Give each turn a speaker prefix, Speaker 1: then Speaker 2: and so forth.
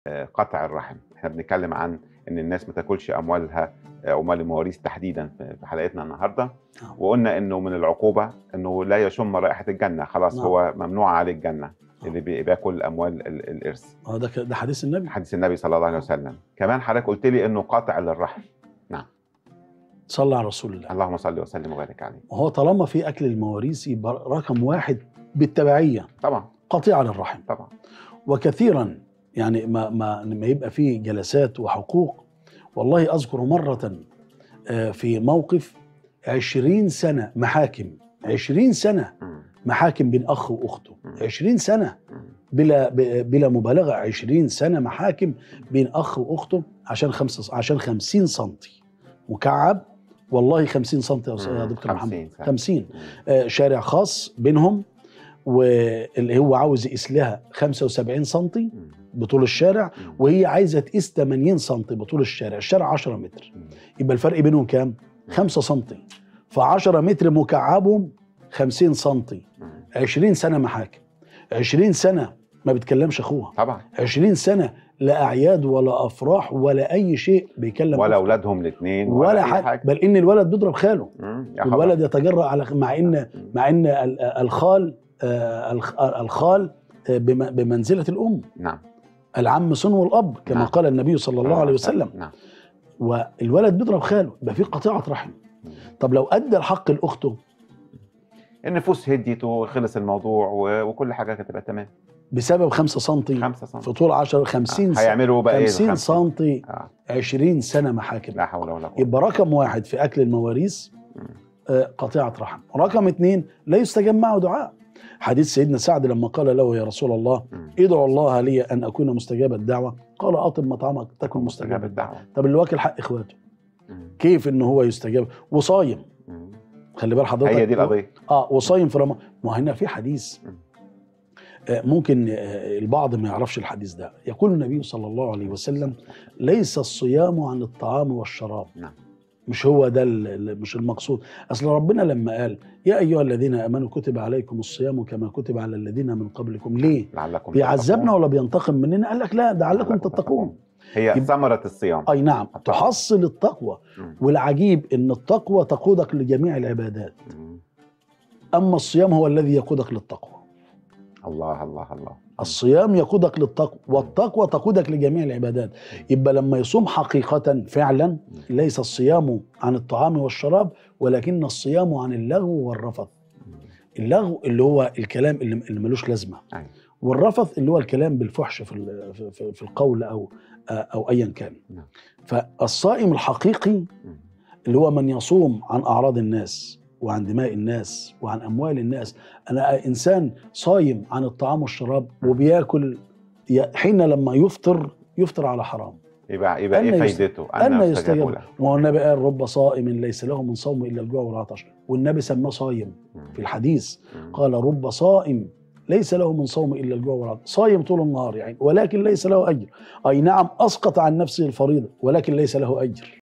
Speaker 1: آه، قطع الرحم احنا بنتكلم عن ان الناس ما تاكلش اموالها آه، اموال المواريث تحديدا في في حلقتنا النهارده
Speaker 2: نعم.
Speaker 1: وقلنا انه من العقوبه انه لا يشم رائحه الجنه خلاص
Speaker 2: نعم.
Speaker 1: هو ممنوع عليه الجنه اللي بي- بياكل اموال ال- الارث
Speaker 2: اه ده ك- ده حديث النبي
Speaker 1: حديث النبي صلى الله عليه وسلم كمان حضرتك قلت لي انه قاطع للرحم
Speaker 2: صلى على رسول الله
Speaker 1: اللهم صل وسلم وبارك عليه
Speaker 2: وهو طالما في اكل المواريث يبقى رقم واحد بالتبعيه
Speaker 1: طبعا
Speaker 2: قطيعه للرحم
Speaker 1: طبعا
Speaker 2: وكثيرا يعني ما ما لما يبقى في جلسات وحقوق والله اذكر مره آه، في موقف عشرين سنه محاكم عشرين سنه
Speaker 1: مم.
Speaker 2: محاكم بين اخ واخته
Speaker 1: مم.
Speaker 2: عشرين سنه
Speaker 1: مم.
Speaker 2: بلا ب- بلا مبالغه 20 سنه محاكم بين اخ واخته عشان خمسة عشان 50 سم مكعب والله 50 سم يا أستاذ- يا
Speaker 1: مم.
Speaker 2: دكتور
Speaker 1: 50
Speaker 2: محمد
Speaker 1: سنة.
Speaker 2: 50
Speaker 1: مم.
Speaker 2: آه، شارع خاص بينهم واللي هو عاوز يقيس لها 75 سم
Speaker 1: مم.
Speaker 2: بطول الشارع
Speaker 1: مم.
Speaker 2: وهي عايزه تقيس 80 سم بطول الشارع الشارع 10 متر
Speaker 1: مم.
Speaker 2: يبقى الفرق بينهم كام 5 سم ف 10 متر مكعبهم 50 سم
Speaker 1: مم.
Speaker 2: 20 سنه محاكم 20 سنه ما بتكلمش اخوها
Speaker 1: طبعا
Speaker 2: 20 سنه لا اعياد ولا افراح ولا اي شيء بيكلم
Speaker 1: ولا
Speaker 2: أخته.
Speaker 1: اولادهم الاثنين
Speaker 2: ولا
Speaker 1: أي
Speaker 2: حاجه بل ان الولد بيضرب خاله
Speaker 1: مم. يا خبر.
Speaker 2: والولد يتجرأ على مع ان
Speaker 1: مم.
Speaker 2: مع ان ال- الخال آه، الخ- الخال آه، بم- بمنزله الام
Speaker 1: نعم
Speaker 2: العم صنو الاب كما
Speaker 1: نعم.
Speaker 2: قال النبي صلى الله عليه وسلم
Speaker 1: نعم
Speaker 2: والولد بيضرب خاله يبقى في قطيعه رحم
Speaker 1: مم.
Speaker 2: طب لو ادى الحق لاخته
Speaker 1: النفوس هديت وخلص الموضوع و- وكل حاجه هتبقى تمام
Speaker 2: بسبب 5 سم
Speaker 1: 5 سم
Speaker 2: في طول 10 50 سم
Speaker 1: هيعملوا بقى ايه
Speaker 2: 50
Speaker 1: الخمسين؟
Speaker 2: سم
Speaker 1: آه.
Speaker 2: 20 سنه محاكم
Speaker 1: لا حول ولا قوه
Speaker 2: يبقى رقم واحد في اكل المواريث
Speaker 1: مم.
Speaker 2: آه، قطيعه رحم رقم اثنين لا يستجاب معه دعاء حديث سيدنا سعد لما قال له يا رسول الله
Speaker 1: مم.
Speaker 2: ادعو الله لي ان اكون مستجاب الدعوه قال اطب مطعمك تكن مستجاب الدعوه
Speaker 1: الدعوه
Speaker 2: طب اللي واكل حق اخواته
Speaker 1: مم.
Speaker 2: كيف ان هو يستجاب وصايم
Speaker 1: مم.
Speaker 2: خلي بال حضرتك
Speaker 1: هي دي القضيه
Speaker 2: اه وصايم في رمضان ما هنا في حديث
Speaker 1: مم.
Speaker 2: آه، ممكن آه، البعض ما يعرفش الحديث ده يقول النبي صلى الله عليه وسلم ليس الصيام عن الطعام والشراب
Speaker 1: نعم.
Speaker 2: مش هو ده ال- ال- مش المقصود اصل ربنا لما قال يا ايها الذين امنوا كتب عليكم الصيام كما كتب على الذين من قبلكم ليه
Speaker 1: لعلكم
Speaker 2: بيعذبنا
Speaker 1: تتقون.
Speaker 2: ولا بينتقم مننا قال لك لا ده علكم
Speaker 1: لعلكم
Speaker 2: تتقون
Speaker 1: هي
Speaker 2: يبقى-
Speaker 1: ثمره الصيام
Speaker 2: اي نعم
Speaker 1: التقوى.
Speaker 2: تحصل التقوى
Speaker 1: مم.
Speaker 2: والعجيب ان التقوى تقودك لجميع العبادات
Speaker 1: مم.
Speaker 2: اما الصيام هو الذي يقودك للتقوى
Speaker 1: الله الله الله
Speaker 2: الصيام يقودك للتقوى والتقوى تقودك لجميع العبادات يبقى لما يصوم حقيقة فعلا ليس الصيام عن الطعام والشراب ولكن الصيام عن اللغو والرفث
Speaker 1: مم.
Speaker 2: اللغو اللي هو الكلام اللي اللي ملوش لازمة
Speaker 1: أيوة.
Speaker 2: والرفث اللي هو الكلام بالفحش في ال- في- في في القول أو أو أيا كان
Speaker 1: نعم.
Speaker 2: فالصائم الحقيقي
Speaker 1: مم.
Speaker 2: اللي هو من يصوم عن أعراض الناس وعن دماء الناس وعن أموال الناس أنا إنسان صايم عن الطعام والشراب وبياكل ي- حين لما يفطر يفطر على حرام
Speaker 1: يبقى يبقى
Speaker 2: أن
Speaker 1: ايه
Speaker 2: يست-
Speaker 1: فايدته؟
Speaker 2: أن يستجاب
Speaker 1: له
Speaker 2: وهو النبي قال رب صائم ليس له من صوم إلا الجوع والعطش والنبي سماه صايم
Speaker 1: مم.
Speaker 2: في الحديث
Speaker 1: مم.
Speaker 2: قال رب صائم ليس له من صوم إلا الجوع والعطش صايم طول النهار يعني ولكن ليس له أجر أي نعم أسقط عن نفسه الفريضة ولكن ليس له أجر